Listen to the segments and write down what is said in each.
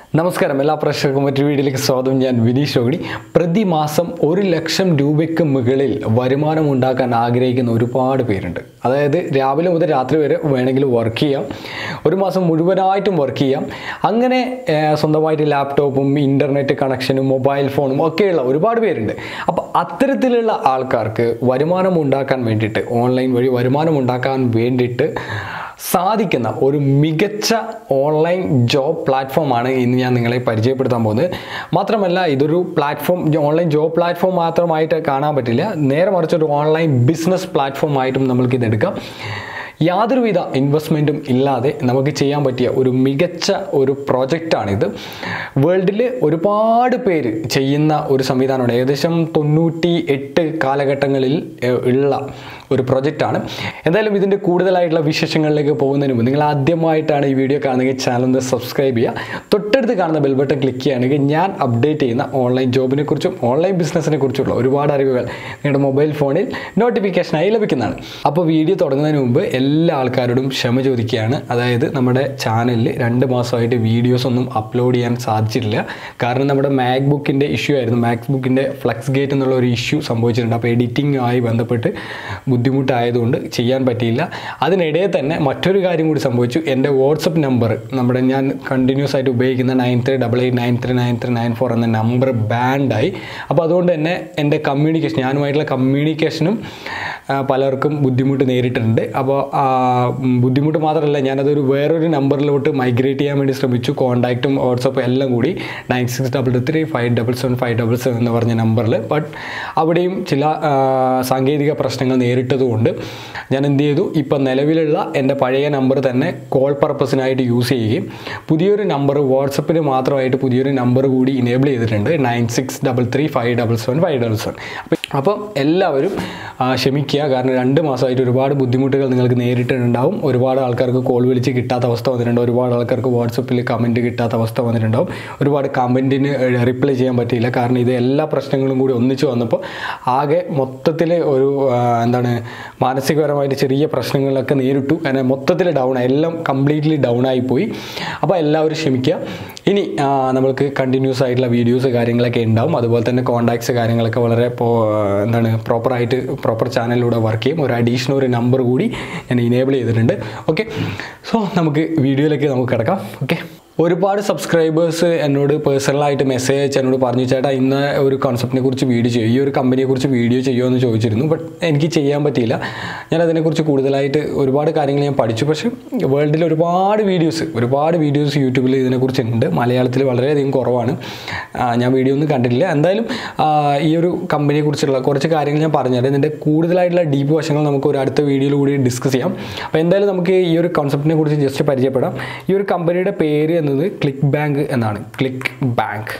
നമസ്കാരം എല്ലാ പ്രേക്ഷകർക്കും മറ്റൊരു വീഡിയോയിലേക്ക് സ്വാഗതം ഞാൻ വിനീഷ് രോഹിണി പ്രതിമാസം ഒരു ലക്ഷം രൂപയ്ക്ക് മുകളിൽ വരുമാനം ഉണ്ടാക്കാൻ ആഗ്രഹിക്കുന്ന ഒരുപാട് പേരുണ്ട് അതായത് രാവിലെ മുതൽ രാത്രി വരെ വേണമെങ്കിൽ വർക്ക് ചെയ്യാം ഒരു മാസം മുഴുവനായിട്ടും വർക്ക് ചെയ്യാം അങ്ങനെ ഏർ, സ്വന്തമായിട്ട് ലാപ്ടോപ്പും ഇൻ്റർനെറ്റ് കണക്ഷനും മൊബൈൽ ഫോണും ഒക്കെയുള്ള ഒരുപാട് പേരുണ്ട് അപ്പോൾ അത്തരത്തിലുള്ള ആൾക്കാർക്ക് വരുമാനം ഉണ്ടാക്കാൻ വേണ്ടിയിട്ട് ഓൺലൈൻ വഴി വരുമാനം ഉണ്ടാക്കാൻ വേണ്ടിയിട്ട് സാധിക്കുന്ന ഒരു മികച്ച ഓൺലൈൻ ജോബ് പ്ലാറ്റ്ഫോമാണ് ഇന്ന് ഞാൻ നിങ്ങളെ പരിചയപ്പെടുത്താൻ പോകുന്നത് മാത്രമല്ല ഇതൊരു പ്ലാറ്റ്ഫോം ഓൺലൈൻ ജോബ് പ്ലാറ്റ്ഫോം മാത്രമായിട്ട് കാണാൻ പറ്റില്ല നേരെ മറിച്ച് ഒരു ഓൺലൈൻ ബിസിനസ് പ്ലാറ്റ്ഫോം ആയിട്ടും നമ്മൾക്ക് ഇത് എടുക്കാം യാതൊരുവിധ ഇൻവെസ്റ്റ്മെൻറ്റും ഇല്ലാതെ നമുക്ക് ചെയ്യാൻ പറ്റിയ ഒരു മികച്ച ഒരു പ്രോജക്റ്റാണിത് വേൾഡിൽ ഒരുപാട് പേര് ചെയ്യുന്ന ഒരു സംവിധാനമാണ് ഏകദേശം തൊണ്ണൂറ്റി എട്ട് കാലഘട്ടങ്ങളിൽ ഏർ, ഉള്ള ഒരു പ്രൊജക്റ്റാണ് എന്തായാലും ഇതിൻ്റെ കൂടുതലായിട്ടുള്ള വിശേഷങ്ങളിലേക്ക് പോകുന്നതിന് മുമ്പ് നിങ്ങൾ ആദ്യമായിട്ടാണ് ഈ വീഡിയോ കാണുന്നതെങ്കിൽ ചാനൽ ഒന്ന് സബ്സ്ക്രൈബ് ചെയ്യുക തൊട്ടടുത്ത് കാണുന്ന ബെൽ ബട്ടൺ ക്ലിക്ക് ചെയ്യുകയാണെങ്കിൽ ഞാൻ അപ്ഡേറ്റ് ചെയ്യുന്ന ഓൺലൈൻ ജോബിനെ കുറിച്ചും ഓൺലൈൻ ബിസിനസ്സിനെ കുറിച്ചുള്ള ഒരുപാട് അറിവുകൾ നിങ്ങളുടെ മൊബൈൽ ഫോണിൽ നോട്ടിഫിക്കേഷനായി ലഭിക്കുന്നതാണ് അപ്പോൾ വീഡിയോ തുടങ്ങുന്നതിന് മുമ്പ് എല്ലാ ആൾക്കാരോടും ക്ഷമ ചോദിക്കുകയാണ് അതായത് നമ്മുടെ ചാനലിൽ രണ്ട് മാസമായിട്ട് വീഡിയോസ് ഒന്നും അപ്ലോഡ് ചെയ്യാൻ സാധിച്ചിട്ടില്ല കാരണം നമ്മുടെ മാക് ബുക്കിൻ്റെ ഇഷ്യൂ ആയിരുന്നു മാക് ബുക്കിൻ്റെ ഫ്ലക്സ് ഗേറ്റ് എന്നുള്ള ഒരു ഇഷ്യൂ സംഭവിച്ചിട്ടുണ്ട് അപ്പോൾ എഡിറ്റിംഗ് ആയി ബന്ധപ്പെട്ട് ബുദ്ധിമുട്ടായതുകൊണ്ട് ചെയ്യാൻ പറ്റിയില്ല അതിനിടെ തന്നെ മറ്റൊരു കാര്യം കൂടി സംഭവിച്ചു എൻ്റെ വാട്സപ്പ് നമ്പർ നമ്മുടെ ഞാൻ കണ്ടിന്യൂസ് ആയിട്ട് ഉപയോഗിക്കുന്ന nine three double eight nine three nine three nine four എന്ന നമ്പർ ബാൻഡായി അപ്പോൾ അതുകൊണ്ട് തന്നെ എൻ്റെ കമ്മ്യൂണിക്കേഷൻ ഞാനുമായിട്ടുള്ള കമ്മ്യൂണിക്കേഷനും ആ, പലർക്കും ബുദ്ധിമുട്ട് നേരിട്ടിട്ടുണ്ട് അപ്പോൾ ആ, ഉം, ബുദ്ധിമുട്ട് മാത്രമല്ല ഞാനതൊരു വേറൊരു നമ്പറിലോട്ട് മൈഗ്രേറ്റ് ചെയ്യാൻ വേണ്ടി ശ്രമിച്ചു കോൺടാക്റ്റും വാട്സപ്പ് എല്ലാം കൂടി nine six double three five double seven five double seven എന്ന് പറഞ്ഞ നമ്പറിൽ ബട്ട് അവിടെയും ചില ആ, സാങ്കേതിക പ്രശ്നങ്ങൾ നേരിട്ടതുകൊണ്ട് ഞാൻ എന്ത് ചെയ്തു ഇപ്പം നിലവിലുള്ള എൻ്റെ പഴയ നമ്പർ തന്നെ കോൾ പർപ്പസിനായിട്ട് യൂസ് ചെയ്യുകയും പുതിയൊരു നമ്പർ വാട്സപ്പിന് മാത്രമായിട്ട് പുതിയൊരു നമ്പർ കൂടി ഇനേബിൾ ചെയ്തിട്ടുണ്ട് nine six double three five double seven five double seven അപ്പം എല്ലാവരും ആ, ക്ഷമിക്കുക കാരണം രണ്ട് മാസമായിട്ട് ഒരുപാട് ബുദ്ധിമുട്ടുകൾ നിങ്ങൾക്ക് നേരിട്ടിട്ടുണ്ടാവും ഒരുപാട് ആൾക്കാർക്ക് കോൾ വിളിച്ച് കിട്ടാത്ത അവസ്ഥ വന്നിട്ടുണ്ട് ഒരുപാട് ആൾക്കാർക്ക് വാട്സപ്പിൽ കമൻറ്റ് കിട്ടാത്ത അവസ്ഥ വന്നിട്ടുണ്ടാവും ഒരുപാട് കമൻറ്റിന് റിപ്ലൈ ചെയ്യാൻ പറ്റിയില്ല കാരണം ഇത് എല്ലാ പ്രശ്നങ്ങളും കൂടി ഒന്നിച്ച് വന്നപ്പോൾ ആകെ മൊത്തത്തിൽ ഒരു ആ, എന്താണ് മാനസികപരമായിട്ട് ചെറിയ പ്രശ്നങ്ങളൊക്കെ നേരിട്ടു കാരണം മൊത്തത്തിൽ ഡൗൺ ആയി എല്ലാം കംപ്ലീറ്റ്ലി ഡൗൺ ആയി പോയി അപ്പോൾ എല്ലാവരും ക്ഷമിക്കുക ഇനി ആ, നമ്മൾക്ക് കണ്ടിന്യൂസ് ആയിട്ടുള്ള വീഡിയോസ് കാര്യങ്ങളൊക്കെ ഉണ്ടാവും അതുപോലെ തന്നെ കോൺടാക്ട്സ് കാര്യങ്ങളൊക്കെ വളരെ പോ- എന്താണ് പ്രോപ്പറായിട്ട് പ്രോപ്പർ ചാനലിലൂടെ വർക്ക് ചെയ്യും ഒരു അഡീഷണൽ ഒരു നമ്പർ കൂടി ഞാൻ ഇനേബിൾ ചെയ്തിട്ടുണ്ട് ഓക്കെ സോ നമുക്ക് വീഡിയോയിലേക്ക് നമുക്ക് കിടക്കാം ഓക്കെ ഒരുപാട് സബ്സ്ക്രൈബേഴ്സ് എന്നോട് പേഴ്സണലായിട്ട് മെസ്സേജ് അയച്ച് എന്നോട് പറഞ്ഞു ചേട്ടാ ഇന്ന ഒരു കോൺസെപ്റ്റിനെ കുറിച്ച് വീഡിയോ ചെയ്യും ഈ ഒരു കമ്പനിയെ കുറിച്ച് വീഡിയോ ചെയ്യുമോ എന്ന് ചോദിച്ചിരുന്നു ബട്ട് എനിക്ക് ചെയ്യാൻ പറ്റിയില്ല ഞാൻ അതിനെക്കുറിച്ച് കൂടുതലായിട്ട് ഒരുപാട് കാര്യങ്ങൾ ഞാൻ പഠിച്ചു പക്ഷേ വേൾഡിൽ ഒരുപാട് വീഡിയോസ് ഒരുപാട് വീഡിയോസ് യൂട്യൂബിൽ ഇതിനെക്കുറിച്ച് ഉണ്ട് മലയാളത്തിൽ വളരെയധികം കുറവാണ് ആ, ഞാൻ വീഡിയോ ഒന്നും കണ്ടിട്ടില്ല എന്തായാലും ആ, ഈ ഒരു കമ്പനിയെ കുറിച്ചുള്ള കുറച്ച് കാര്യങ്ങൾ ഞാൻ പറഞ്ഞുതരാം ഇതിൻ്റെ കൂടുതലായിട്ടുള്ള ഡീപ്പ് വശങ്ങൾ നമുക്ക് ഒരു അടുത്ത വീഡിയോയിൽ കൂടി ഡിസ്കസ് ചെയ്യാം അപ്പോൾ എന്തായാലും നമുക്ക് ഈ ഒരു കോൺസെപ്റ്റിനെ കുറിച്ച് ജസ്റ്റ് പരിചയപ്പെടാം ഈ ഒരു കമ്പനിയുടെ പേര് എന്നത് ക്ലിക്ക് ബാങ്ക് എന്നാണ് ക്ലിക്ക് ബാങ്ക്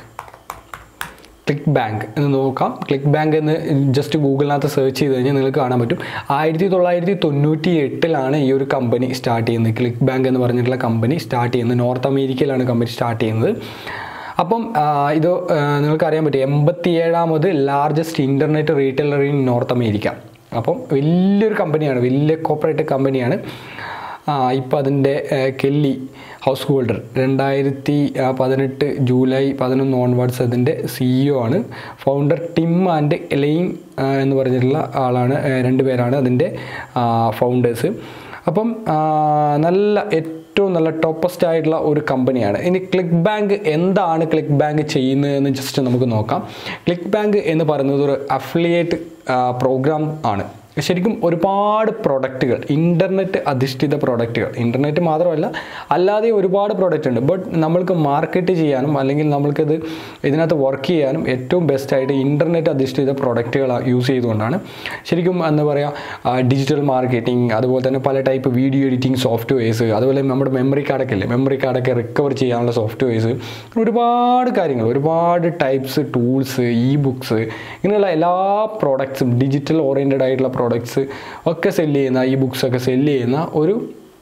ക്ലിക്ക് ബാങ്ക് എന്ന് നോക്കാം ക്ലിക്ക് ബാങ്ക് എന്ന് ജസ്റ്റ് ഗൂഗിളിനകത്ത് സെർച്ച് ചെയ്ത് കഴിഞ്ഞാൽ നിങ്ങൾക്ക് കാണാൻ പറ്റും ആയിരത്തി തൊള്ളായിരത്തി തൊണ്ണൂറ്റി എട്ടിലാണ് ഈ ഒരു കമ്പനി സ്റ്റാർട്ട് ചെയ്യുന്നത് ക്ലിക്ക് ബാങ്ക് എന്ന് പറഞ്ഞിട്ടുള്ള കമ്പനി സ്റ്റാർട്ട് ചെയ്യുന്നത് നോർത്ത് അമേരിക്കയിലാണ് കമ്പനി സ്റ്റാർട്ട് ചെയ്യുന്നത് അപ്പം ആ, ഇത് ആ, നിങ്ങൾക്കറിയാൻ പറ്റും എൺപത്തി ഏഴാമത് largest internet retailer in north America അപ്പം വലിയൊരു കമ്പനിയാണ് വലിയ കോപ്പറേറ്റ് കമ്പനിയാണ് ഇപ്പം അതിൻ്റെ കെല്ലി ഹൗസ് ഹോൾഡർ രണ്ടായിരത്തി ആ, പതിനെട്ട് ജൂലൈ പതിനൊന്ന് ഓൺവേർഡ്സ് അതിൻ്റെ സിഇഒ ആണ് ഫൗണ്ടർ ടിം ആൻഡ് എലൈൻ ആ, എന്ന് പറഞ്ഞിട്ടുള്ള ആളാണ് ആ, രണ്ട് പേരാണ് അതിൻ്റെ ഫൗണ്ടേഴ്സ് അപ്പം ആ, നല്ല ഏറ്റവും നല്ല ടോപ്പസ്റ്റ് ആയിട്ടുള്ള ഒരു കമ്പനിയാണ് ഇനി ക്ലിക്ക് ബാങ്ക് എന്താണ് ക്ലിക്ക് ബാങ്ക് ചെയ്യുന്നതെന്ന് ജസ്റ്റ് നമുക്ക് നോക്കാം ക്ലിക്ക് ബാങ്ക് എന്ന് പറയുന്നത് ഒരു അഫിലിയേറ്റ് പ്രോഗ്രാം ആണ് ശരിക്കും ഒരുപാട് പ്രൊഡക്റ്റുകൾ ഇൻ്റർനെറ്റ് അധിഷ്ഠിത പ്രൊഡക്റ്റുകൾ ഇൻ്റർനെറ്റ് മാത്രമല്ല അല്ലാതെ ഒരുപാട് പ്രൊഡക്റ്റ് ഉണ്ട് ബട്ട് നമ്മൾക്ക് മാർക്കറ്റ് ചെയ്യാനും അല്ലെങ്കിൽ നമ്മൾക്കത് ഇതിനകത്ത് വർക്ക് ചെയ്യാനും ഏറ്റവും ബെസ്റ്റായിട്ട് ഇൻ്റർനെറ്റ് അധിഷ്ഠിത പ്രൊഡക്റ്റുകൾ യൂസ് ചെയ്തുകൊണ്ടാണ് ശരിക്കും എന്താ പറയുക ഡിജിറ്റൽ മാർക്കറ്റിംഗ് അതുപോലെ തന്നെ പല ടൈപ്പ് വീഡിയോ എഡിറ്റിംഗ് സോഫ്റ്റ്വെയർസ് അതുപോലെ നമ്മുടെ മെമ്മറി കാർഡൊക്കെ ഇല്ലേ മെമ്മറി കാർഡൊക്കെ റിക്കവർ ചെയ്യാനുള്ള സോഫ്റ്റ്വെയർസ് ഒരുപാട് കാര്യങ്ങൾ ഒരുപാട് ടൈപ്സ് ടൂൾസ് ഇ ബുക്സ് ഇങ്ങനെയുള്ള എല്ലാ പ്രോഡക്ട്സും ഡിജിറ്റൽ ഓറിയൻറ്റഡ് ആയിട്ടുള്ള പ്രോഡക്ട്സ് ഒക്കെ സെല്ല് ചെയ്യുന്ന ഈ ബുക്സ് ഒക്കെ സെല്ല് ചെയ്യുന്ന ഒരു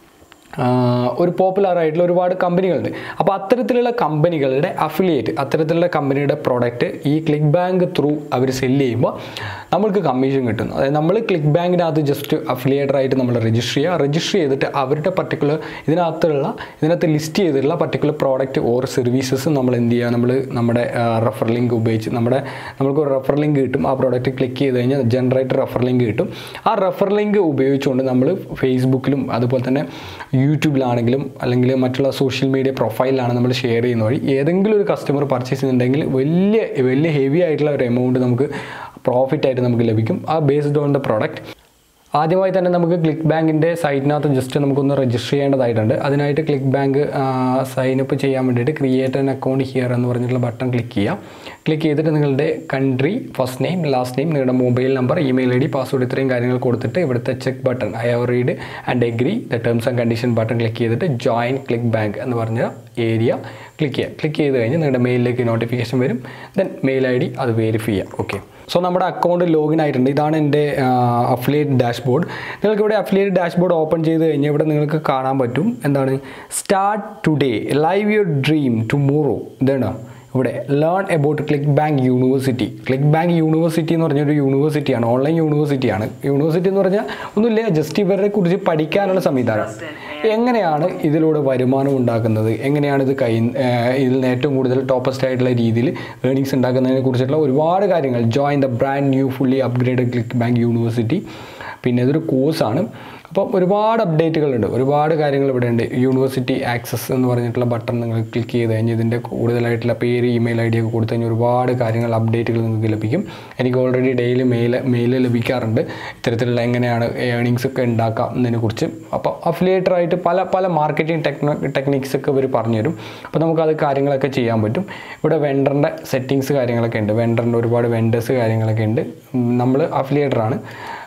ആഹ് ഒരു പോപ്പുലർ ആയിട്ടുള്ള ഒരുപാട് കമ്പനികളുണ്ട് അപ്പോൾ അത്തരത്തിലുള്ള കമ്പനികളുടെ അഫിലിയേറ്റ് അത്തരത്തിലുള്ള കമ്പനിയുടെ പ്രോഡക്റ്റ് ഈ ക്ലിക്ക് ബാങ്ക് ത്രൂ അവർ സെല്ല് ചെയ്യുമ്പോൾ നമ്മൾക്ക് കമ്മീഷൻ കിട്ടുന്നു അതായത് നമ്മൾ ക്ലിക്ക് ബാങ്കിനകത്ത് ജസ്റ്റ് അഫിലിയേറ്റർ ആയിട്ട് നമ്മൾ രജിസ്റ്റർ ചെയ്യുക രജിസ്റ്റർ ചെയ്തിട്ട് അവരുടെ പർട്ടിക്കുലർ ഇതിനകത്തുള്ള ഇതിനകത്ത് ലിസ്റ്റ് ചെയ്തിട്ടുള്ള പർട്ടിക്കുലർ പ്രോഡക്റ്റ് ഓർ സർവീസസ് നമ്മൾ എന്ത് ചെയ്യുക നമ്മൾ നമ്മുടെ റെഫർ ലിങ്ക് ഉപയോഗിച്ച് നമ്മുടെ നമുക്ക് ഒരു റെഫർ ലിങ്ക് കിട്ടും ആ പ്രോഡക്റ്റ് ക്ലിക്ക് ചെയ്ത് കഴിഞ്ഞാൽ ജനറേറ്റ് റെഫർ ലിങ്ക് കിട്ടും ആ റെഫർ ലിങ്ക് ഉപയോഗിച്ചുകൊണ്ട് നമ്മൾ ഫേസ്ബുക്കിലും അതുപോലെ തന്നെ യൂട്യൂബിലാണെങ്കിലും അല്ലെങ്കിൽ മറ്റുള്ള സോഷ്യൽ മീഡിയ പ്രൊഫൈലിലാണ് നമ്മൾ ഷെയർ ചെയ്യുന്ന വഴി ഏതെങ്കിലും ഒരു കസ്റ്റമർ പർച്ചേസ് ചെയ്യുന്നുണ്ടെങ്കിൽ വലിയ വലിയ ഹെവി ആയിട്ടുള്ള ഒരു എമൗണ്ട് നമുക്ക് പ്രോഫിറ്റ് ആയിട്ട് നമുക്ക് ലഭിക്കും ആ ബേസ്ഡ് ഓൺ ദ പ്രോഡക്റ്റ് ആദ്യമായി തന്നെ നമുക്ക് ക്ലിക്ക് ബാങ്കിൻ്റെ സൈറ്റിനകത്ത് ജസ്റ്റ് നമുക്കൊന്ന് രജിസ്റ്റർ ചെയ്യേണ്ടതായിട്ടുണ്ട് അതിനായിട്ട് ക്ലിക്ക് ബാങ്ക് സൈൻ അപ്പ് ചെയ്യാൻ വേണ്ടിയിട്ട് ക്രിയേറ്റ് ആൻ അക്കൗണ്ട് ഹിയർ എന്ന് പറഞ്ഞിട്ടുള്ള ബട്ടൺ ക്ലിക്ക് ചെയ്യാം ക്ലിക്ക് ചെയ്തിട്ട് നിങ്ങളുടെ country first name last name നിങ്ങളുടെ mobile number email I D password ഇത്രയും കാര്യങ്ങൾ കൊടുത്തിട്ട് ഇവിടുത്തെ check button I have read and agree the terms and condition button click ചെയ്തിട്ട് ജോയിൻ ക്ലിക്ക് ബാങ്ക് എന്ന് പറഞ്ഞ ഏരിയ ക്ലിക്ക് ചെയ്യുക ക്ലിക്ക് ചെയ്ത് കഴിഞ്ഞ് നിങ്ങളുടെ മെയിലിലേക്ക് നോട്ടിഫിക്കേഷൻ വരും ദെൻ മെയിൽ ഐ ഡി അത് വെരിഫൈ ചെയ്യാം ഓക്കെ സോ നമ്മുടെ അക്കൗണ്ട് ലോഗിൻ ആയിട്ടുണ്ട് ഇതാണ് എൻ്റെ അഫിലിയേറ്റ് ഡാഷ്ബോർഡ് നിങ്ങൾക്ക് ഇവിടെ അഫിലിയേറ്റ് ഡാഷ്ബോർഡ് ഓപ്പൺ ചെയ്ത് കഴിഞ്ഞാൽ ഇവിടെ നിങ്ങൾക്ക് കാണാൻ പറ്റും എന്താണ് start today live your dream tomorrow ഇതാണ് ഇവിടെ learn about ClickBank university ClickBank university എന്ന് പറഞ്ഞൊരു യൂണിവേഴ്സിറ്റിയാണ് ഓൺലൈൻ യൂണിവേഴ്സിറ്റിയാണ് യൂണിവേഴ്സിറ്റി എന്ന് പറഞ്ഞാൽ ഒന്നുമില്ല ജസ്റ്റ് ഇവരെ കുറിച്ച് പഠിക്കാനുള്ള സംവിധാനം എങ്ങനെയാണ് ഇതിലൂടെ വരുമാനം ഉണ്ടാക്കുന്നത് എങ്ങനെയാണ് ഇത് കൈ ഏഹ് ഇതിൽ നിന്ന് ഏറ്റവും കൂടുതൽ ടോപ്പസ്റ്റ് ആയിട്ടുള്ള രീതിയിൽ ഏണിങ്സ് ഉണ്ടാക്കുന്നതിനെ കുറിച്ചിട്ടുള്ള ഒരുപാട് കാര്യങ്ങൾ join the brand new fully upgrade ClickBank university പിന്നെ ഇതൊരു കോഴ്സാണ് അപ്പം ഒരുപാട് അപ്ഡേറ്റുകളുണ്ട് ഒരുപാട് കാര്യങ്ങൾ ഇവിടെ ഉണ്ട് യൂണിവേഴ്സിറ്റി ആക്സസ് എന്ന് പറഞ്ഞിട്ടുള്ള ബട്ടൺ നിങ്ങൾ ക്ലിക്ക് ചെയ്ത് കഴിഞ്ഞ് ഇതിൻ്റെ കൂടുതലായിട്ടുള്ള പേര് ഇമെയിൽ ഐ ഡി ഒക്കെ കൊടുത്തു കഴിഞ്ഞാൽ ഒരുപാട് കാര്യങ്ങൾ അപ്ഡേറ്റുകൾ നിങ്ങൾക്ക് ലഭിക്കും എനിക്ക് ഓൾറെഡി ഡെയിലി മെയിൽ മെയിൽ ലഭിക്കാറുണ്ട് ഇത്തരത്തിലുള്ള എങ്ങനെയാണ് ഏണിങ്സ് ഒക്കെ ഉണ്ടാക്കാം എന്നതിനെക്കുറിച്ച് അപ്പോൾ അഫിലിയേറ്റർ ആയിട്ട് പല പല മാർക്കറ്റിംഗ് ടെക്നോ ടെക്നിക്സ് ഒക്കെ ഇവർ പറഞ്ഞുതരും അപ്പോൾ നമുക്കത് കാര്യങ്ങളൊക്കെ ചെയ്യാൻ പറ്റും ഇവിടെ വെണ്ടറിൻ്റെ സെറ്റിങ്സ് കാര്യങ്ങളൊക്കെ ഉണ്ട് വെണ്ടറിൻ്റെ ഒരുപാട് വെൻഡേഴ്സ് കാര്യങ്ങളൊക്കെ ഉണ്ട് നമ്മൾ അഫിലിയേറ്ററാണ്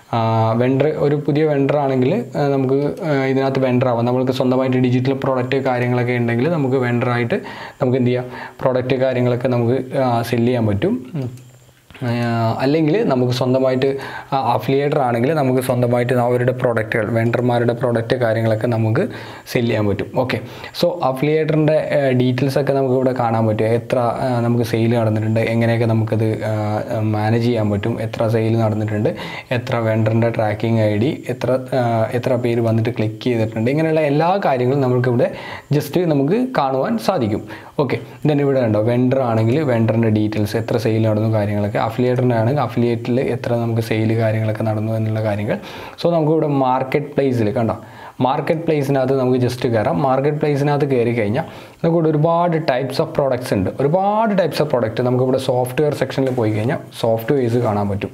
വെണ്ടർ ഒരു പുതിയ വെണ്ടർ ആണെങ്കിൽ നമുക്ക് ആ, ഇതിനകത്ത് വെണ്ടർ ആവാം നമ്മൾക്ക് സ്വന്തമായിട്ട് ഡിജിറ്റൽ പ്രോഡക്റ്റ് കാര്യങ്ങളൊക്കെ ഉണ്ടെങ്കിൽ നമുക്ക് വെണ്ടറായിട്ട് നമുക്ക് എന്ത് ചെയ്യാം പ്രോഡക്റ്റ് കാര്യങ്ങളൊക്കെ നമുക്ക് സെല് ചെയ്യാൻ പറ്റും ഉം. അല്ലെങ്കിൽ നമുക്ക് സ്വന്തമായിട്ട് അഫിലിയേറ്റർ ആണെങ്കിൽ നമുക്ക് സ്വന്തമായിട്ട് അവരുടെ പ്രോഡക്റ്റുകൾ വെണ്ടർമാരുടെ പ്രോഡക്റ്റ് കാര്യങ്ങളൊക്കെ നമുക്ക് സെല് ചെയ്യാൻ പറ്റും ഓക്കെ സോ അഫിലിയേറ്ററിൻ്റെ ഡീറ്റെയിൽസ് ഒക്കെ നമുക്ക് ഇവിടെ കാണാൻ പറ്റും എത്ര ആ, നമുക്ക് സെയിൽ നടന്നിട്ടുണ്ട് എങ്ങനെയൊക്കെ നമുക്കത് മാനേജ് ചെയ്യാൻ പറ്റും എത്ര സെയിൽ നടന്നിട്ടുണ്ട് എത്ര വെണ്ടറിൻ്റെ ട്രാക്കിംഗ് ഐ ഡി എത്ര ആ, എത്ര പേര് വന്നിട്ട് ക്ലിക്ക് ചെയ്തിട്ടുണ്ട് ഇങ്ങനെയുള്ള എല്ലാ കാര്യങ്ങളും നമുക്കിവിടെ ജസ്റ്റ് നമുക്ക് കാണുവാൻ സാധിക്കും ഓക്കെ ദെൻ ഇവിടെ ഉണ്ടോ വെണ്ടർ ആണെങ്കിൽ വെണ്ടറിൻ്റെ ഡീറ്റെയിൽസ് എത്ര സെയിൽ നടന്നു കാര്യങ്ങളൊക്കെ അഫിലിയേറ്ററിൻ്റെ ആണെങ്കിൽ അഫിലിയേറ്റിൽ എത്ര നമുക്ക് സെയിൽ കാര്യങ്ങളൊക്കെ നടന്നു എന്നുള്ള കാര്യങ്ങൾ സോ നമുക്ക് ഇവിടെ മാർക്കറ്റ് പ്ലേസിൽ കണ്ടോ മാർക്കറ്റ് പ്ലേസിനകത്ത് നമുക്ക് ജസ്റ്റ് കയറാം മാർക്കറ്റ് പ്ലേസിനകത്ത് കയറി കഴിഞ്ഞാൽ നമുക്കിവിടെ ഒരുപാട് ടൈപ്സ് ഓഫ് പ്രോഡക്റ്റ്സ് ഉണ്ട് ഒരുപാട് ടൈപ്സ് ഓഫ് പ്രോഡക്റ്റ് നമുക്കിവിടെ സോഫ്റ്റ്വെയർ സെക്ഷനിൽ പോയി കഴിഞ്ഞാൽ സോഫ്റ്റ്വെയർസ് കാണാൻ പറ്റും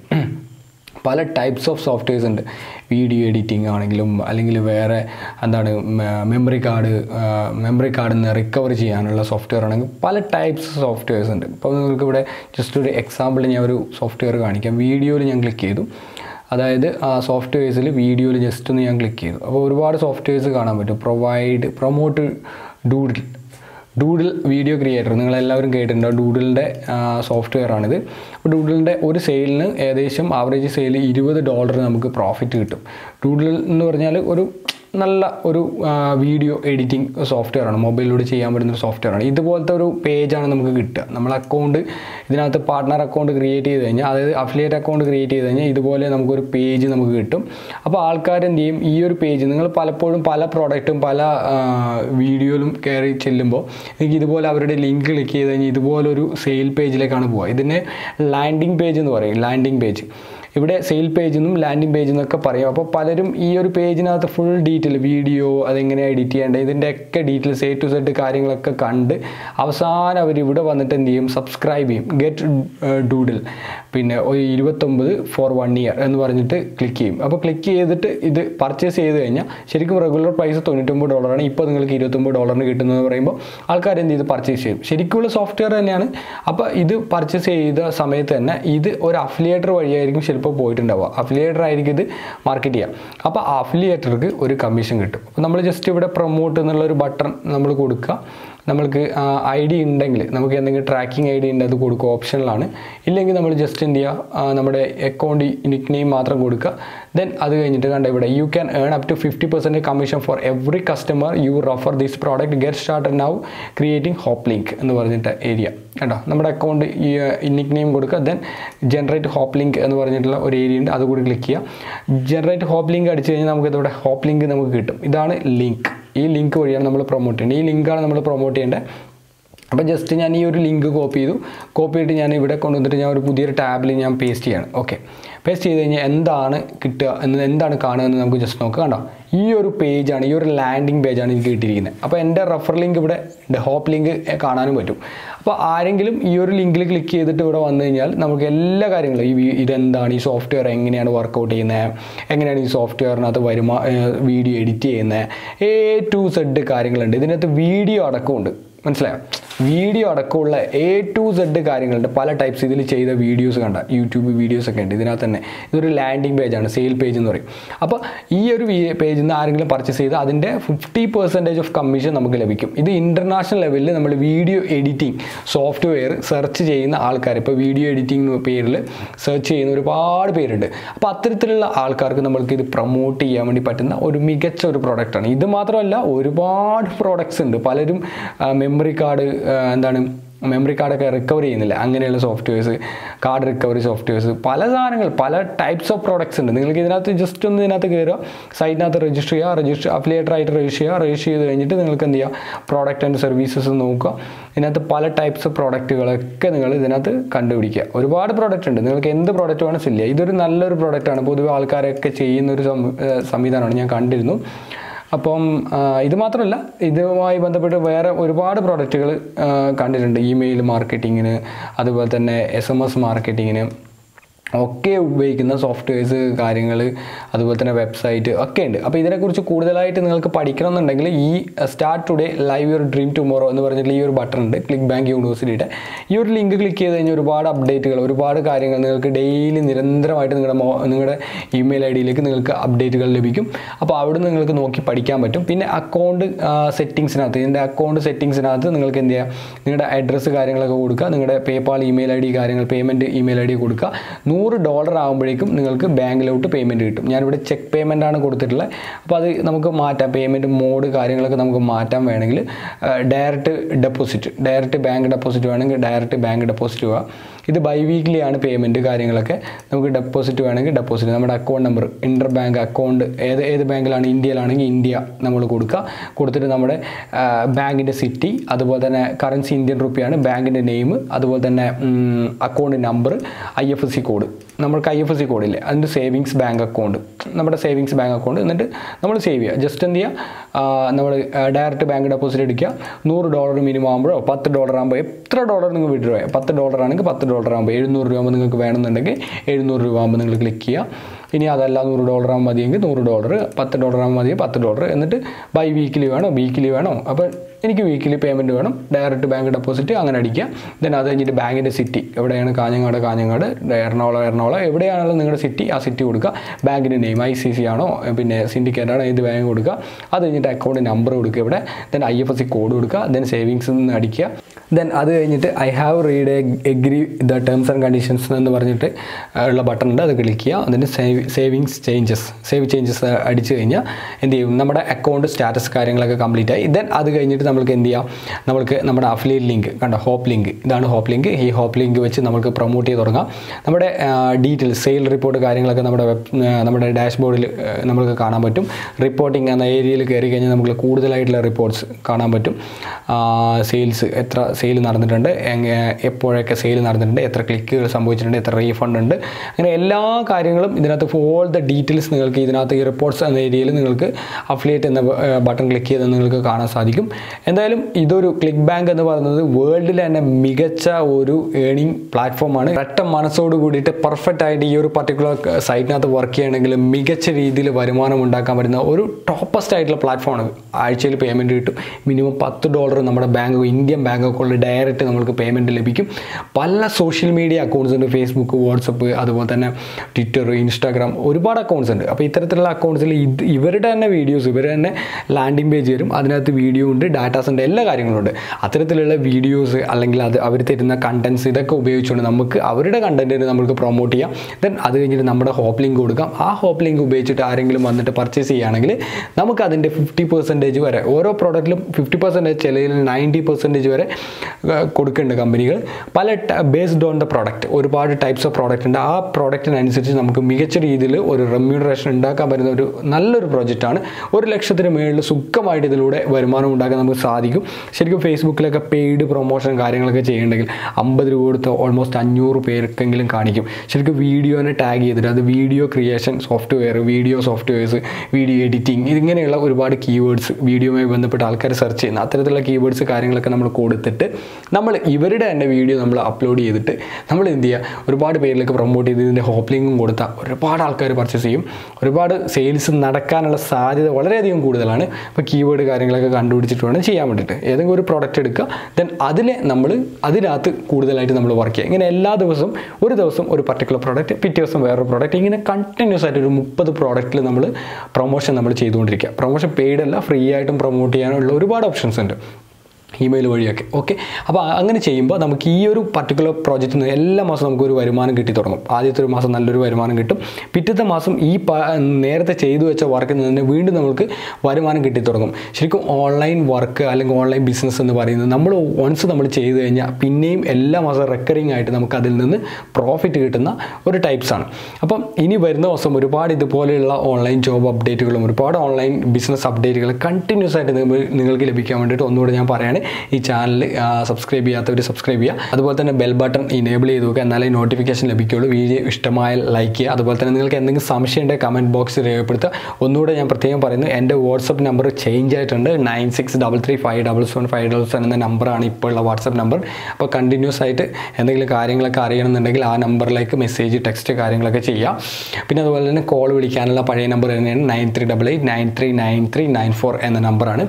പല ടൈപ്സ് ഓഫ് സോഫ്റ്റ്വെയർസ് ഉണ്ട് വീഡിയോ എഡിറ്റിംഗ് ആണെങ്കിലും അല്ലെങ്കിൽ വേറെ എന്താണ് മെമ്മറി കാർഡ് മെമ്മറി കാർഡിൽ നിന്ന് റിക്കവർ ചെയ്യാനുള്ള സോഫ്റ്റ്വെയർ ആണെങ്കിൽ പല ടൈപ്സ് സോഫ്റ്റ്വെയർസ് ഉണ്ട് ഇപ്പോൾ നിങ്ങൾക്ക് ഇവിടെ ജസ്റ്റ് ഒരു എക്സാമ്പിൾ ഞാൻ ഒരു സോഫ്റ്റ്വെയർ കാണിക്കാം വീഡിയോയിൽ ഞാൻ ക്ലിക്ക് ചെയ്തു അതായത് ആ സോഫ്റ്റ്വെയർസിൽ വീഡിയോയിൽ ജസ്റ്റ് ഒന്ന് ഞാൻ ക്ലിക്ക് ചെയ്തു അപ്പോൾ ഒരുപാട് സോഫ്റ്റ്വെയർസ് കാണാൻ പറ്റും provide promote doodle doodle video creator നിങ്ങളെല്ലാവരും കേട്ടിട്ടുണ്ടാവും ഡൂഡിലിൻ്റെ സോഫ്റ്റ്വെയർ ആണിത് അപ്പോൾ ഡൂഡിലിൻ്റെ ഒരു സെയിലിന് ഏകദേശം ആവറേജ് സെയിൽ ഇരുപത് ഡോളർ നമുക്ക് പ്രോഫിറ്റ് കിട്ടും ഡൂഡിൽ എന്ന് പറഞ്ഞാൽ ഒരു നല്ല ഒരു വീഡിയോ എഡിറ്റിംഗ് സോഫ്റ്റ്വെയർ ആണ് മൊബൈലിലൂടെ ചെയ്യാൻ പറ്റുന്ന ഒരു സോഫ്റ്റ്വെയർ ആണ് ഇതുപോലത്തെ ഒരു പേജാണ് നമുക്ക് കിട്ടുക നമ്മൾ അക്കൗണ്ട് ഇതിനകത്ത് പാർട്ട്ണർ അക്കൗണ്ട് ക്രിയേറ്റ് ചെയ്ത് കഴിഞ്ഞാൽ അതായത് അഫിലിയേറ്റ് അക്കൗണ്ട് ക്രിയേറ്റ് ചെയ്ത് കഴിഞ്ഞാൽ ഇതുപോലെ നമുക്കൊരു പേജ് നമുക്ക് കിട്ടും അപ്പോൾ ആൾക്കാർ എന്ത് ചെയ്യും ഈ ഒരു പേജ് നിങ്ങൾ പലപ്പോഴും പല പ്രോഡക്റ്റും പല വീഡിയോയിലും കയറി ചെല്ലുമ്പോൾ എനിക്ക് ഇതുപോലെ അവരുടെ ലിങ്ക് ക്ലിക്ക് ചെയ്ത് കഴിഞ്ഞാൽ ഇതുപോലെ ഒരു സെയിൽ പേജിലേക്കാണ് പോവുക ഇതിനെ ലാൻഡിംഗ് പേജ് എന്ന് പറയും ലാൻഡിംഗ് പേജ് ഇവിടെ സെയിൽ പേജ് എന്നും ലാൻഡിംഗ് പേജ് എന്നൊക്കെ പറയും അപ്പോൾ പലരും ഈ ഒരു പേജിനകത്ത് ഫുൾ ഡീറ്റെയിൽ വീഡിയോ അതെങ്ങനെ എഡിറ്റ് ചെയ്യേണ്ടത് ഇതിൻ്റെയൊക്കെ ഡീറ്റെയിൽസ് എ ടു സെഡ് കാര്യങ്ങളൊക്കെ കണ്ട് അവസാനം അവർ ഇവിടെ വന്നിട്ട് എന്ത് ചെയ്യും സബ്സ്ക്രൈബ് ചെയ്യും ഗെറ്റ് ഡൂഡിൽ പിന്നെ ഒരു ഇരുപത്തൊമ്പത് ഫോർ വൺ ഇയർ എന്ന് പറഞ്ഞിട്ട് ക്ലിക്ക് ചെയ്യും അപ്പോൾ ക്ലിക്ക് ചെയ്തിട്ട് ഇത് പർച്ചേസ് ചെയ്ത് കഴിഞ്ഞാൽ ശരിക്കും റെഗുലർ പ്രൈസ് തൊണ്ണൂറ്റൊമ്പത് ഡോളറാണ് ഇപ്പോൾ നിങ്ങൾക്ക് ഇരുപത്തൊമ്പത് ഡോളറിന് കിട്ടുന്നത് പറയുമ്പോൾ ആൾക്കാർ എന്ത് ചെയ്ത് പർച്ചേസ് ചെയ്യും ശരിക്കുള്ള സോഫ്റ്റ്വെയർ തന്നെയാണ് അപ്പോൾ ഇത് പർച്ചേസ് ചെയ്ത സമയത്ത് തന്നെ ഇത് ഒരു അഫിലിയേറ്റർ വഴിയായിരിക്കും ചിലപ്പോൾ പോയിട്ടുണ്ടാവുക അഫിലിയേറ്റർ ആയിരിക്കും ഇത് മാർക്കറ്റ് ചെയ്യുക അപ്പോൾ ആ അഫിലിയേറ്റർക്ക് ഒരു കമ്മീഷൻ കിട്ടും അപ്പോൾ നമ്മൾ ജസ്റ്റ് ഇവിടെ പ്രൊമോട്ട് എന്നുള്ള ഒരു ബട്ടൺ നമ്മൾ കൊടുക്കുക നമ്മൾക്ക് ഐ ഡി ഉണ്ടെങ്കിൽ നമുക്ക് എന്തെങ്കിലും ട്രാക്കിംഗ് ഐ ഡി ഉണ്ട് അത് കൊടുക്കുക ഓപ്ഷനിലാണ് ഇല്ലെങ്കിൽ നമ്മൾ ജസ്റ്റ് എന്ത് ചെയ്യുക ആ, നമ്മുടെ അക്കൗണ്ട് നിക് നെയിം മാത്രം കൊടുക്കുക ദെൻ അത് കഴിഞ്ഞിട്ട് കണ്ട ഇവിടെ you can earn up to fifty percent commission for every customer you refer this product get start now creating hop link എന്ന് പറഞ്ഞിട്ട് ഏരിയ കേട്ടോ നമ്മുടെ അക്കൗണ്ട് ഈ നിക് നെയിം കൊടുക്കുക ദെൻ ജനറേറ്റ് ഹോപ്പ് ലിങ്ക് എന്ന് പറഞ്ഞിട്ടുള്ള ഒരു ഏരിയ ഉണ്ട് അതുകൂടി ക്ലിക്ക് ചെയ്യുക ജനറേറ്റ് ഹോപ്പ് ലിങ്ക് അടിച്ചു കഴിഞ്ഞാൽ നമുക്ക് ഇവിടെ ഹോപ്പ് ലിങ്ക് നമുക്ക് കിട്ടും ഇതാണ് ലിങ്ക് ഈ ലിങ്ക് വഴിയാണ് നമ്മൾ പ്രൊമോട്ട് ചെയ്യേണ്ടത് ഈ ലിങ്കാണ് നമ്മൾ പ്രൊമോട്ട് ചെയ്യേണ്ടത് അപ്പോൾ ജസ്റ്റ് ഞാൻ ഈ ഒരു ലിങ്ക് കോപ്പി ചെയ്തു കോപ്പി ചെയ്തിട്ട് ഞാൻ ഇവിടെ കൊണ്ടുവന്നിട്ട് ഞാൻ ഒരു പുതിയൊരു ടാബിൽ ഞാൻ പേസ്റ്റ് ചെയ്യണം ഓക്കെ പേസ്റ്റ് ചെയ്ത് കഴിഞ്ഞാൽ എന്താണ് കിട്ടുക എന്ന് എന്താണ് കാണുക എന്ന് നമുക്ക് ജസ്റ്റ് നോക്കുക കണ്ടോ ഈ ഒരു പേജാണ് ഈ ഒരു ലാൻഡിങ് പേജാണ് എനിക്ക് കിട്ടിയിരിക്കുന്നത് അപ്പോൾ എൻ്റെ റെഫർ ലിങ്ക് ഇവിടെ ഹോപ്പ് ലിങ്ക് കാണാനും പറ്റും അപ്പോൾ ആരെങ്കിലും ഈ ഒരു ലിങ്കിൽ ക്ലിക്ക് ചെയ്തിട്ട് ഇവിടെ വന്നു കഴിഞ്ഞാൽ നമുക്ക് എല്ലാ കാര്യങ്ങളും ഈ വി- ഇതെന്താണ് ഈ സോഫ്റ്റ്വെയർ എങ്ങനെയാണ് വർക്കൗട്ട് ചെയ്യുന്നത് എങ്ങനെയാണ് ഈ സോഫ്റ്റ്വെയറിനകത്ത് വരുമാ വീഡിയോ എഡിറ്റ് ചെയ്യുന്നത് എ ടു സെഡ് കാര്യങ്ങളുണ്ട് ഇതിനകത്ത് വീഡിയോ അടക്കമുണ്ട് മനസ്സിലായോ വീഡിയോ അടക്കമുള്ള എ ടു സെഡ് കാര്യങ്ങളുണ്ട് പല ടൈപ്സ് ഇതിൽ ചെയ്ത വീഡിയോസ് കണ്ട യൂട്യൂബ് വീഡിയോസ് ഒക്കെ ഉണ്ട് ഇതിനകത്ത് തന്നെ ഇതൊരു ലാൻഡിങ് പേജാണ് സെയിൽ പേജ് എന്ന് പറയും അപ്പോൾ ഈ ഒരു പേജിൽ നിന്ന് ആരെങ്കിലും പർച്ചേസ് ചെയ്താൽ അതിൻ്റെ ഫിഫ്റ്റി പെർസെൻറ്റേജ് ഓഫ് കമ്മീഷൻ നമുക്ക് ലഭിക്കും ഇത് ഇൻ്റർനാഷണൽ ലെവലിൽ നമ്മൾ വീഡിയോ എഡിറ്റിംഗ് സോഫ്റ്റ്വെയർ സെർച്ച് ചെയ്യുന്ന ആൾക്കാർ ഇപ്പോൾ വീഡിയോ എഡിറ്റിംഗ് പേരിൽ സെർച്ച് ചെയ്യുന്ന ഒരുപാട് പേരുണ്ട് അപ്പോൾ അത്തരത്തിലുള്ള ആൾക്കാർക്ക് നമ്മൾക്ക് ഇത് പ്രൊമോട്ട് ചെയ്യാൻ വേണ്ടി പറ്റുന്ന ഒരു മികച്ച ഒരു പ്രോഡക്റ്റാണ് ഇത് മാത്രമല്ല ഒരുപാട് പ്രോഡക്ട്സ് ഉണ്ട് പലരും മെമ്മറി കാർഡ് എന്താണ് മെമ്മറി കാർഡൊക്കെ റിക്കവർ ചെയ്യുന്നില്ല അങ്ങനെയുള്ള സോഫ്റ്റ്വെയർസ് കാർഡ് റിക്കവറി സോഫ്റ്റ്വെയർസ് പല സാധനങ്ങൾ പല ടൈപ്സ് ഓഫ് പ്രോഡക്ട്സ് ഉണ്ട് നിങ്ങൾക്ക് ഇതിനകത്ത് ജസ്റ്റ് ഒന്ന് ഇതിനകത്ത് കയറുക സൈറ്റിനകത്ത് രജിസ്റ്റർ ചെയ്യുക രജിസ്റ്റർ അഫിലിയേറ്റർ ആയിട്ട് രജിസ്റ്റർ ചെയ്യുക രജിസ്റ്റർ ചെയ്ത് കഴിഞ്ഞിട്ട് നിങ്ങൾക്ക് എന്ത് ചെയ്യുക പ്രോഡക്റ്റ് ആൻഡ് സർവീസസ് നോക്കുക ഇതിനകത്ത് പല ടൈപ്സ് പ്രോഡക്റ്റുകളൊക്കെ നിങ്ങൾ ഇതിനകത്ത് കണ്ടുപിടിക്കുക ഒരുപാട് പ്രോഡക്റ്റ് ഉണ്ട് നിങ്ങൾക്ക് എന്ത് പ്രോഡക്റ്റ് വേണം സെല് ചെയ്യുക ഇതൊരു നല്ലൊരു പ്രോഡക്റ്റാണ് പൊതുവെ ആൾക്കാരൊക്കെ ചെയ്യുന്ന ഒരു സം- ഏഹ് സംവിധാനമാണ് ഞാൻ കണ്ടിരുന്നു അപ്പം ആ, ഇത് മാത്രമല്ല ഇതുമായി ബന്ധപ്പെട്ട് വേറെ ഒരുപാട് പ്രോഡക്റ്റുകൾ കണ്ടിട്ടുണ്ട് ഇമെയിൽ മാർക്കറ്റിങ്ങിന് അതുപോലെ തന്നെ എസ് എം എസ് മാർക്കറ്റിങ്ങിന് ഒക്കെ ഉപയോഗിക്കുന്ന സോഫ്റ്റ്വെയർസ് കാര്യങ്ങൾ അതുപോലെ തന്നെ വെബ്സൈറ്റ് ഒക്കെ ഉണ്ട് അപ്പോൾ ഇതിനെക്കുറിച്ച് കൂടുതലായിട്ട് നിങ്ങൾക്ക് പഠിക്കണമെന്നുണ്ടെങ്കിൽ ഈ start today live your dream tomorrow എന്ന് പറഞ്ഞിട്ടുള്ള ഈ ഒരു ബട്ടൺ ഉണ്ട് ക്ലിക്ക് ബാങ്ക് യൂണിവേഴ്സിറ്റിയുടെ ഈ ഒരു ലിങ്ക് ക്ലിക്ക് ചെയ്ത് കഴിഞ്ഞാൽ ഒരുപാട് അപ്ഡേറ്റുകൾ ഒരുപാട് കാര്യങ്ങൾ നിങ്ങൾക്ക് ഡെയിലി നിരന്തരമായിട്ട് നിങ്ങളുടെ മോ നിങ്ങളുടെ ഇമെയിൽ ഐ ഡിയിലേക്ക് നിങ്ങൾക്ക് അപ്ഡേറ്റുകൾ ലഭിക്കും അപ്പോൾ അവിടെ നിങ്ങൾക്ക് നോക്കി പഠിക്കാൻ പറ്റും പിന്നെ അക്കൗണ്ട് സെറ്റിങ്സിനകത്ത് ഇതിൻ്റെ അക്കൗണ്ട് സെറ്റിങ്സിനകത്ത് നിങ്ങൾക്ക് എന്ത് ചെയ്യാം നിങ്ങളുടെ അഡ്രസ്സ് കാര്യങ്ങളൊക്കെ കൊടുക്കുക നിങ്ങളുടെ പേപ്പാൾ ഇമെയിൽ ഐ ഡി കാര്യങ്ങൾ പേയ്മെൻറ്റ് ഇമെയിൽ ഐ ഡി കൊടുക്കുക നൂറ് ഡോളർ ആകുമ്പോഴേക്കും നിങ്ങൾക്ക് ബാങ്കിലോട്ട് പേയ്മെൻറ്റ് കിട്ടും ഞാനിവിടെ ചെക്ക് പേയ്മെൻ്റ് ആണ് കൊടുത്തിട്ടുള്ളത് അപ്പോൾ അത് നമുക്ക് മാറ്റാം പേയ്മെൻറ്റ് മോഡ് കാര്യങ്ങളൊക്കെ നമുക്ക് മാറ്റാൻ വേണമെങ്കിൽ direct deposit direct bank deposit വേണമെങ്കിൽ ഡയറക്റ്റ് ബാങ്ക് ഡെപ്പോസിറ്റ് പോകാം ഇത് ബൈ വീക്ക്ലി ആണ് പേയ്മെൻറ്റ് കാര്യങ്ങളൊക്കെ നമുക്ക് ഡെപ്പോസിറ്റ് വേണമെങ്കിൽ ഡെപ്പോസിറ്റ് നമ്മുടെ account number inter bank account ഏത് ഏത് ബാങ്കിലാണ് ഇന്ത്യയിലാണെങ്കിൽ ഇന്ത്യ നമ്മൾ കൊടുക്കുക കൊടുത്തിട്ട് നമ്മുടെ ബാങ്കിൻ്റെ സിറ്റി അതുപോലെ തന്നെ കറൻസി ഇന്ത്യൻ റുപ്പിയാണ് ബാങ്കിൻ്റെ നെയിം അതുപോലെ തന്നെ account number I F S C code നമ്മൾക്ക് ഐ എഫ് എസ് സി കോഡില്ലേ അതിൻ്റെ സേവിങ്സ് ബാങ്ക് അക്കൗണ്ട് നമ്മുടെ സേവിങ്സ് ബാങ്ക് അക്കൗണ്ട് എന്നിട്ട് നമ്മൾ സേവ് ചെയ്യുക ജസ്റ്റ് എന്ത് ചെയ്യുക നമ്മൾ ഡയറക്റ്റ് ബാങ്ക് ഡെപ്പോസിറ്റ് എടുക്കുക നൂറ് ഡോളർ മിനിമം ആകുമ്പോഴോ പത്ത് ഡോളർ ആകുമ്പോൾ എത്ര ഡോളർ നിങ്ങൾ വിഡ്രോ ചെയ്യാം പത്ത് ഡോളർ ആണെങ്കിൽ പത്ത് ഡോളർ ആകുമ്പോൾ എഴുന്നൂറ് രൂപ ആകുമ്പോൾ നിങ്ങൾക്ക് വേണമെന്നുണ്ടെങ്കിൽ എഴുന്നൂറ് രൂപ ആകുമ്പോൾ നിങ്ങൾ ക്ലിക്ക് ചെയ്യുക ഇനി അതല്ല നൂറ് ഡോളർ ആകുമ്പോൾ മതിയെങ്കിൽ നൂറ് ഡോളർ പത്ത് ഡോളർ ആകുമ്പോൾ മതി പത്ത് ഡോളർ എന്നിട്ട് ബൈ വീക്കിലി വേണോ വീക്കിലി വേണോ അപ്പോൾ എനിക്ക് വീക്കിലി പേയ്മെൻറ്റ് വേണം ഡയറക്റ്റ് ബാങ്ക് ഡെപ്പോസിറ്റ് അങ്ങനെ അടിക്കുക ദെൻ അത് കഴിഞ്ഞിട്ട് ബാങ്കിൻ്റെ സിറ്റി എവിടെയാണ് കാഞ്ഞങ്ങാട് കാഞ്ഞങ്ങാട് എറണാകുളം എറണാകുളം എവിടെയാണല്ലോ നിങ്ങളുടെ സിറ്റി ആ സിറ്റി കൊടുക്കുക ബാങ്കിൻ്റെ നെയിം ഐ സി സി ആണോ പിന്നെ സിൻഡിക്കേറ്റ് ആണോ ഏത് ബാങ്ക് കൊടുക്കുക അത് കഴിഞ്ഞിട്ട് അക്കൗണ്ട് നമ്പർ കൊടുക്കുക ഇവിടെ then I F S C code കൊടുക്കുക ദെൻ സേവിങ്സ് നിന്ന് അടിക്കുക ദെൻ അത് കഴിഞ്ഞിട്ട് I have read agree the terms and conditions എന്ന് പറഞ്ഞിട്ട് ഉള്ള ബട്ടൺ ഉണ്ട് അത് ക്ലിക്ക് ചെയ്യുക അതിന് save savings changes save changes അടിച്ചു കഴിഞ്ഞാൽ എന്ത് ചെയ്യും നമ്മുടെ അക്കൗണ്ട് സ്റ്റാറ്റസ് കാര്യങ്ങളൊക്കെ കംപ്ലീറ്റ് ആയി ദെൻ അത് കഴിഞ്ഞിട്ട് നമ്മൾക്ക് എന്ത് ചെയ്യാം നമ്മൾക്ക് നമ്മുടെ അഫിലിയേറ്റ് ലിങ്ക് കണ്ടോ ഹോപ്പ് ലിങ്ക് ഇതാണ് ഹോപ്പ് ലിങ്ക് ഈ ഹോപ്പ് ലിങ്ക് വെച്ച് നമുക്ക് പ്രൊമോട്ട് ചെയ്ത് തുടങ്ങാം നമ്മുടെ ഡീറ്റെയിൽസ് സെയിൽ റിപ്പോർട്ട് കാര്യങ്ങളൊക്കെ നമ്മുടെ വെബ് നമ്മുടെ ഡാഷ്ബോർഡിൽ നമുക്ക് കാണാൻ പറ്റും റിപ്പോർട്ടിംഗ് എന്ന ഏരിയയിൽ കയറി കഴിഞ്ഞാൽ നമുക്ക് കൂടുതലായിട്ടുള്ള റിപ്പോർട്ട്സ് കാണാൻ പറ്റും സെയിൽസ് എത്ര സെയിൽ നടന്നിട്ടുണ്ട് എങ്ങ- എപ്പോഴൊക്കെ സെയിൽ നടന്നിട്ടുണ്ട് എത്ര ക്ലിക്കുകൾ സംഭവിച്ചിട്ടുണ്ട് എത്ര റീഫണ്ട് ഉണ്ട് അങ്ങനെ എല്ലാ കാര്യങ്ങളും ഇതിനകത്ത് ഓൾ ദ ഡീറ്റെയിൽസ് നിങ്ങൾക്ക് ഇതിനകത്ത് ഈ റിപ്പോർട്ട്സ് എന്ന ഏരിയയിൽ നിങ്ങൾക്ക് അഫിലിയേറ്റ് എന്ന ബട്ടൺ ക്ലിക്ക് ചെയ്ത് നിങ്ങൾക്ക് കാണാൻ സാധിക്കും എന്തായാലും ഇതൊരു ക്ലിക്ക് ബാങ്ക് എന്ന് പറയുന്നത് വേൾഡിലെ തന്നെ മികച്ച ഒരു ഏണിംഗ് പ്ലാറ്റ്ഫോമാണ് ഒറ്റ മനസ്സോട് കൂടിയിട്ട് പെർഫെക്റ്റ് ആയിട്ട് ഈ ഒരു പർട്ടിക്കുലർ സൈറ്റിനകത്ത് വർക്ക് ചെയ്യണമെങ്കിൽ മികച്ച രീതിയിൽ വരുമാനം ഉണ്ടാക്കാൻ പറ്റുന്ന ഒരു ടോപ്പസ്റ്റ് ആയിട്ടുള്ള പ്ലാറ്റ്ഫോമാണ് ആഴ്ചയിൽ പേയ്മെൻറ്റ് കിട്ടും മിനിമം പത്ത് ഡോളർ നമ്മുടെ ബാങ്ക് ഇന്ത്യൻ ബാങ്ക് അപ്പോൾ ഡയറക്റ്റ് നമുക്ക് പേയ്മെൻറ്റ് ലഭിക്കും പല സോഷ്യൽ മീഡിയ അക്കൗണ്ട്സ് ഉണ്ട് ഫേസ്ബുക്ക് വാട്സപ്പ് അതുപോലെ തന്നെ ട്വിറ്റർ ഇൻസ്റ്റാഗ്രാം ഒരുപാട് അക്കൗണ്ട്സ് ഉണ്ട് അപ്പോൾ ഇത്തരത്തിലുള്ള അക്കൗണ്ട്സിൽ ഇത് ഇവരുടെ തന്നെ വീഡിയോസ് ഇവർ തന്നെ ലാൻഡിംഗ് പേജ് വരും അതിനകത്ത് വീഡിയോ ഉണ്ട് ഡാറ്റാസ് ഉണ്ട് എല്ലാ കാര്യങ്ങളും ഉണ്ട് അത്തരത്തിലുള്ള വീഡിയോസ് അല്ലെങ്കിൽ അത് അവർ തരുന്ന കണ്ടൻസ് ഇതൊക്കെ ഉപയോഗിച്ചുകൊണ്ട് നമുക്ക് അവരുടെ കണ്ടൻറ്റിന് നമുക്ക് പ്രൊമോട്ട് ചെയ്യാം ദെൻ അത് കഴിഞ്ഞിട്ട് നമ്മുടെ ഹോപ്പ് ലിങ്ക് കൊടുക്കാം ആ ഹോപ്പ് ലിങ്ക് ഉപയോഗിച്ചിട്ട് ആരെങ്കിലും വന്നിട്ട് പർച്ചേസ് ചെയ്യുകയാണെങ്കിൽ നമുക്ക് അതിൻ്റെ ഫിഫ്റ്റി പെർസെൻറ്റേജ് വരെ ഓരോ പ്രോഡക്റ്റിലും ഫിഫ്റ്റി പെർസെൻറ്റേജ് ചിലതിൽ നയൻറ്റി പെർസെൻറ്റേജ് വരെ ആ, കൊടുക്കുന്നുണ്ട് കമ്പനികൾ പല ബേസ്ഡ് ഓൺ ദ പ്രോഡക്റ്റ് ഒരുപാട് ടൈപ്സ് ഓഫ് പ്രോഡക്റ്റ് ഉണ്ട് ആ പ്രോഡക്റ്റിനനുസരിച്ച് നമുക്ക് മികച്ച രീതിയിൽ ഒരു റെമ്യൂണറേഷൻ ഉണ്ടാക്കാൻ പറ്റുന്ന ഒരു നല്ലൊരു പ്രോജക്റ്റാണ് ഒരു ലക്ഷത്തിന് മേളിൽ സുഖമായിട്ട് ഇതിലൂടെ വരുമാനം ഉണ്ടാക്കാൻ നമുക്ക് സാധിക്കും ശരിക്കും ഫേസ്ബുക്കിലൊക്കെ പെയ്ഡ് പ്രൊമോഷൻ കാര്യങ്ങളൊക്കെ ചെയ്യുന്നുണ്ടെങ്കിൽ അമ്പത് രൂപ കൊടുത്ത് ഓൾമോസ്റ്റ് അഞ്ഞൂറ് പേർക്കെങ്കിലും കാണിക്കും ശരിക്കും വീഡിയോനെ ടാഗ് ചെയ്തിട്ട് അത് video creation software video softwares video editing ഇതിങ്ങനെയുള്ള ഒരുപാട് കീവേഡ്സ് വീഡിയോയുമായി ബന്ധപ്പെട്ട് ആൾക്കാർ സെർച്ച് ചെയ്യുന്ന അത്തരത്തിലുള്ള കീവേഡ്സ് കാര്യങ്ങളൊക്കെ നമ്മൾ കൊടുത്തിട്ട് നമ്മൾ ഇവരുടെ തന്നെ വീഡിയോ നമ്മൾ അപ്ലോഡ് ചെയ്തിട്ട് നമ്മൾ എന്ത് ചെയ്യുക ഒരുപാട് പേരിലേക്ക് പ്രൊമോട്ട് ചെയ്ത് ഇതിൻ്റെ ഹോപ്പ് ലിങ്കും കൊടുത്താൽ ഒരുപാട് ആൾക്കാർ പർച്ചേസ് ചെയ്യും ഒരുപാട് സെയിൽസ് നടക്കാനുള്ള സാധ്യത വളരെയധികം കൂടുതലാണ് ഇപ്പോൾ കീവേഡ് കാര്യങ്ങളൊക്കെ കണ്ടുപിടിച്ചിട്ട് വേണം ചെയ്യാൻ വേണ്ടിയിട്ട് ഏതെങ്കിലും ഒരു പ്രോഡക്റ്റ് എടുക്കുക ദെൻ അതിലെ നമ്മൾ അതിനകത്ത് കൂടുതലായിട്ട് നമ്മൾ വർക്ക് ചെയ്യുക ഇങ്ങനെ എല്ലാ ദിവസവും ഒരു ദിവസം ഒരു പർട്ടിക്കുലർ പ്രോഡക്റ്റ് പിറ്റേ ദിവസം വേറൊരു പ്രോഡക്റ്റ് ഇങ്ങനെ കണ്ടിന്യൂസ് ആയിട്ട് ഒരു മുപ്പത് പ്രോഡക്റ്റിൽ നമ്മൾ പ്രൊമോഷൻ നമ്മൾ ചെയ്തുകൊണ്ടിരിക്കുക പ്രൊമോഷൻ പെയ്ഡ് അല്ല ഫ്രീ ആയിട്ടും പ്രൊമോട്ട് ചെയ്യാനുള്ള ഒരുപാട് ഓപ്ഷൻസ് ഉണ്ട് ഇമെയിൽ വഴിയൊക്കെ ഓക്കെ അപ്പോൾ അങ്ങനെ ചെയ്യുമ്പോൾ നമുക്ക് ഈ ഒരു പർട്ടിക്കുലർ പ്രോജക്റ്റിൽ നിന്ന് എല്ലാ മാസവും നമുക്കൊരു വരുമാനം കിട്ടി തുടങ്ങും ആദ്യത്തെ ഒരു മാസം നല്ലൊരു വരുമാനം കിട്ടും പിറ്റത്തെ മാസം ഈ പ- നേരത്തെ ചെയ്തു വെച്ച വർക്കിൽ നിന്ന് തന്നെ വീണ്ടും നമുക്ക് വരുമാനം കിട്ടി തുടങ്ങും ശരിക്കും ഓൺലൈൻ വർക്ക് അല്ലെങ്കിൽ ഓൺലൈൻ ബിസിനസ് എന്ന് പറയുന്നത് നമ്മൾ വൺസ് നമ്മൾ ചെയ്തു കഴിഞ്ഞാൽ പിന്നെയും എല്ലാ മാസവും റെക്കറിങ് ആയിട്ട് നമുക്ക് അതിൽ നിന്ന് പ്രോഫിറ്റ് കിട്ടുന്ന ഒരു ടൈപ്സ് ആണ് അപ്പം ഇനി വരുന്ന ദിവസം ഒരുപാട് ഇതുപോലെയുള്ള ഓൺലൈൻ ജോബ് അപ്ഡേറ്റുകളും ഒരുപാട് ഓൺലൈൻ ബിസിനസ് അപ്ഡേറ്റുകൾ കണ്ടിന്യൂസ് ആയിട്ട് നിങ്ങൾ- നിങ്ങൾക്ക് ലഭിക്കാൻ വേണ്ടിയിട്ട് ഒന്നുകൂടെ ഞാൻ പറയാണ് ഈ ചാനൽ സബ്സ്ക്രൈബ് ചെയ്യാത്തവർ സബ്സ്ക്രൈബ് ചെയ്യുക അതുപോലെ തന്നെ ബെൽ ബട്ടൺ ഇനേബിൾ ചെയ്ത് വെക്കുക എന്നാലേ നോട്ടിഫിക്കേഷൻ ലഭിക്കുകയുള്ളൂ വീഡിയോ ഇഷ്ടമായ ലൈക്ക് ചെയ്യുക അതുപോലെ തന്നെ നിങ്ങൾക്ക് എന്തെങ്കിലും സംശയം ഉണ്ടെങ്കിൽ കമൻറ്റ് ബോക്സിൽ രേഖപ്പെടുത്തുക ഒന്നുകൂടെ ഞാൻ പ്രത്യേകം പറയുന്നു എൻ്റെ വാട്സപ്പ് നമ്പർ ചേഞ്ച് ആയിട്ടുണ്ട് nine six double three five double seven five double seven എന്ന നമ്പറാണ് ഇപ്പോൾ ഉള്ള വാട്സപ്പ് നമ്പർ അപ്പോൾ കണ്ടിന്യൂസ് ആയിട്ട് എന്തെങ്കിലും കാര്യങ്ങളൊക്കെ അറിയണമെന്നുണ്ടെങ്കിൽ ആ നമ്പറിലേക്ക് മെസ്സേജ് ടെക്സ്റ്റ് കാര്യങ്ങളൊക്കെ ചെയ്യാം പിന്നെ അതുപോലെ തന്നെ കോൾ വിളിക്കാനുള്ള പഴയ നമ്പർ തന്നെയാണ് nine three double eight nine three nine three nine four എന്ന നമ്പറാണ്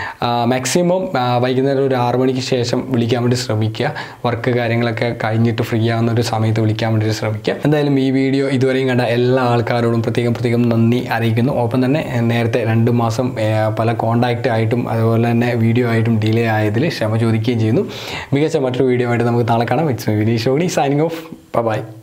മാക്സിമം വൈകുന്നേരം ഒരു ആറ് മണിക്ക് ശേഷം വിളിക്കാൻ വേണ്ടി ശ്രമിക്കുക വർക്ക് കാര്യങ്ങളൊക്കെ കഴിഞ്ഞിട്ട് ഫ്രീ ആവുന്ന ഒരു സമയത്ത് വിളിക്കാൻ വേണ്ടി ശ്രമിക്കുക എന്തായാലും ഈ വീഡിയോ ഇതുവരെയും കണ്ട എല്ലാ ആൾക്കാരോടും പ്രത്യേകം പ്രത്യേകം നന്ദി അറിയിക്കുന്നു ഒപ്പം തന്നെ ഏഹ്, നേരത്തെ രണ്ട് മാസം ഏഹ്, പല കോണ്ടാക്റ്റ് ആയിട്ടും അതുപോലെ തന്നെ വീഡിയോ ആയിട്ടും ഡിലേ ആയതിൽ ക്ഷമ ചോദിക്കുകയും ചെയ്യുന്നു മികച്ച മറ്റൊരു വീഡിയോ ആയിട്ട് നമുക്ക് നാളെ കാണാം ഇറ്റ്സ് വിനീഷ് ഓണി സൈനിങ് ഓഫ് ബൈ